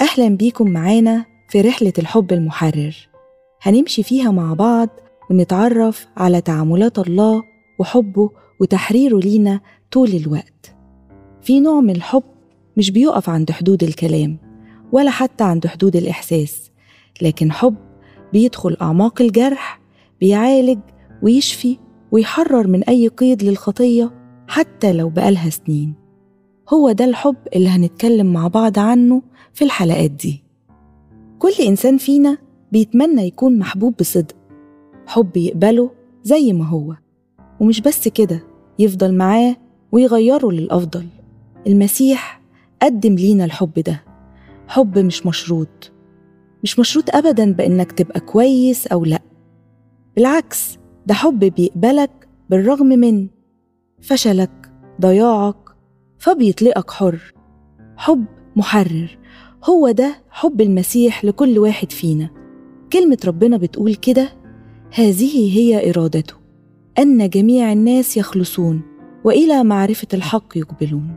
أهلا بيكم معانا في رحلة الحب المحرر هنمشي فيها مع بعض ونتعرف على تعاملات الله وحبه وتحريره لينا طول الوقت في نوع من الحب مش بيقف عند حدود الكلام ولا حتى عند حدود الإحساس لكن حب بيدخل أعماق الجرح بيعالج ويشفي ويحرر من أي قيد للخطية حتى لو بقالها سنين هو ده الحب اللي هنتكلم مع بعض عنه في الحلقات دي كل إنسان فينا بيتمنى يكون محبوب بصدق حب يقبله زي ما هو ومش بس كده يفضل معاه ويغيره للأفضل المسيح قدم لينا الحب ده حب مش مشروط مش مشروط أبدا بإنك تبقى كويس أو لأ بالعكس ده حب بيقبلك بالرغم من فشلك ضياعك فبيطلقك حر حب محرر هو ده حب المسيح لكل واحد فينا كلمة ربنا بتقول كده هذه هي إرادته أن جميع الناس يخلصون وإلى معرفة الحق يقبلون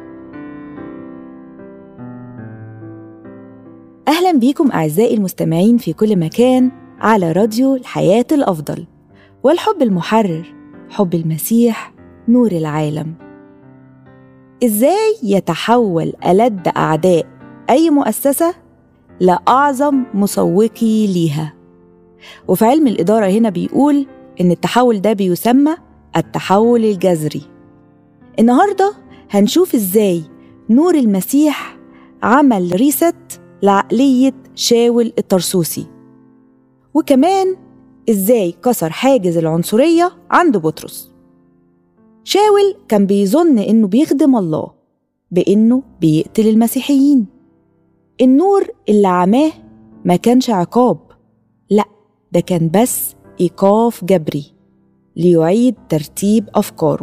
أهلا بيكم أعزائي المستمعين في كل مكان على راديو الحياة الأفضل والحب المحرر حب المسيح نور العالم إزاي يتحول ألد أعداء أي مؤسسة لأعظم مسوقي ليها وفي علم الإدارة هنا بيقول إن التحول ده بيسمى التحول الجذري النهاردة هنشوف إزاي نور المسيح عمل ريست لعقلية شاول الطرسوسي وكمان إزاي كسر حاجز العنصرية عند بطرس شاول كان بيظن إنه بيخدم الله بإنه بيقتل المسيحيين النور اللي عماه ما كانش عقاب لأ ده كان بس إيقاف جبري ليعيد ترتيب أفكاره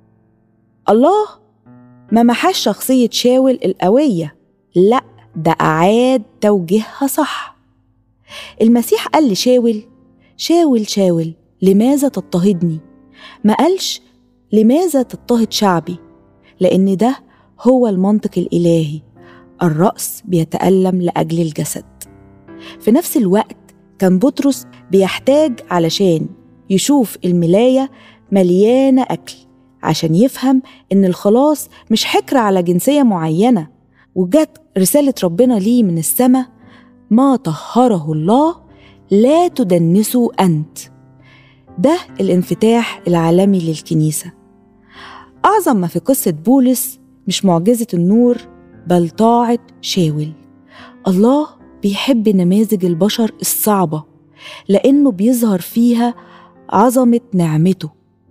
الله ما محاش شخصية شاول القوية لأ ده أعاد توجيهها صح المسيح قال لشاول شاول شاول لماذا تضطهدني ما قالش لماذا تضطهد شعبي لأن ده هو المنطق الإلهي الرأس بيتألم لأجل الجسد في نفس الوقت كان بطرس بيحتاج علشان يشوف الملاية مليانة أكل عشان يفهم إن الخلاص مش حكر على جنسية معينة وجت رسالة ربنا ليه من السماء ما طهره الله لا تدنسوا أنت ده الانفتاح العالمي للكنيسة أعظم ما في قصة بولس مش معجزة النور بل طاعة شاول الله بيحب نماذج البشر الصعبة لأنه بيظهر فيها عظمة نعمته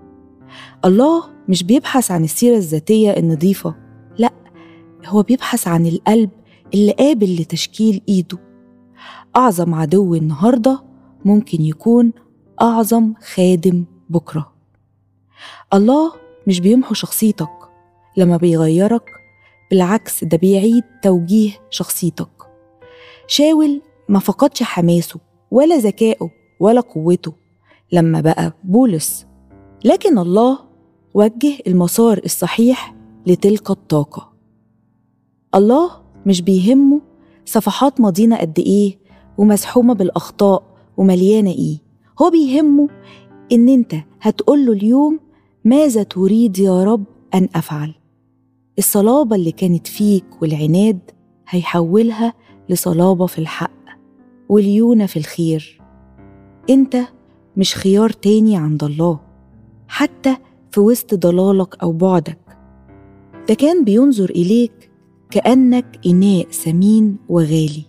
الله مش بيبحث عن السيرة الذاتية النظيفة لأ هو بيبحث عن القلب اللي قابل لتشكيل إيده أعظم عدو النهاردة ممكن يكون أعظم خادم بكرة الله مش بيمحو شخصيتك لما بيغيرك بالعكس ده بيعيد توجيه شخصيتك شاول ما فقدش حماسه ولا ذكائه ولا قوته لما بقى بولس لكن الله وجه المسار الصحيح لتلك الطاقة الله مش بيهمه صفحات ماضينا قد إيه ومزحومة بالأخطاء ومليانة إيه هو بيهمه إن أنت هتقوله اليوم ماذا تريد يا رب أن أفعل الصلابة اللي كانت فيك والعناد هيحولها لصلابة في الحق وليونة في الخير أنت مش خيار تاني عند الله حتى في وسط ضلالك أو بعدك ده كان بينظر إليك كأنك إناء ثمين وغالي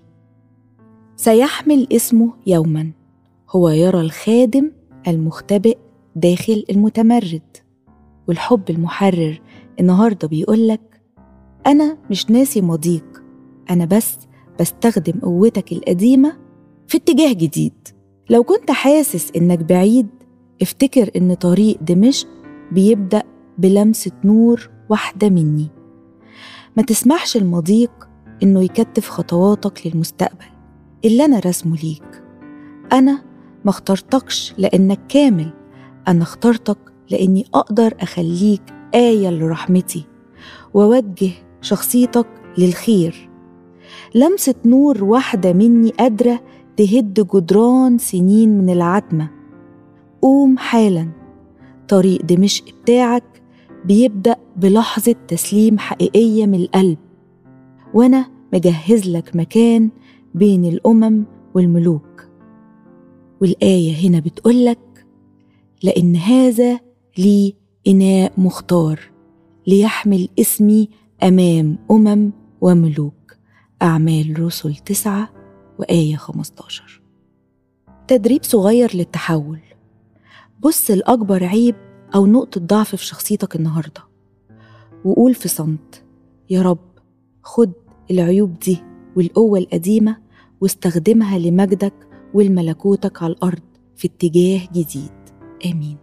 سيحمل اسمه يوما هو يرى الخادم المختبئ داخل المتمرد والحب المحرر النهارده بيقولك أنا مش ناسي ماضيك أنا بس بستخدم قوتك القديمة في اتجاه جديد لو كنت حاسس إنك بعيد افتكر إن طريق دمشق بيبدأ بلمسة نور واحدة مني ما تسمحش لماضيك إنه يكتف خطواتك للمستقبل اللي أنا رسمه ليك أنا ما اخترتكش لأنك كامل أنا اخترتك لأني أقدر أخليك آية لرحمتي وأوجه شخصيتك للخير لمسة نور واحدة مني قادرة تهد جدران سنين من العتمة قوم حالا طريق دمشق بتاعك بيبدأ بلحظة تسليم حقيقية من القلب وأنا مجهز لك مكان بين الأمم والملوك والآية هنا بتقولك لأن هذا لي إناء مختار ليحمل اسمي أمام أمم وملوك أعمال رسل تسعة وآية 15 تدريب صغير للتحول بص لأكبر عيب أو نقطة ضعف في شخصيتك النهاردة وقول في صمت يا رب خد العيوب دي والقوة القديمة واستخدمها لمجدك ولملكوتك على الأرض في اتجاه جديد آمين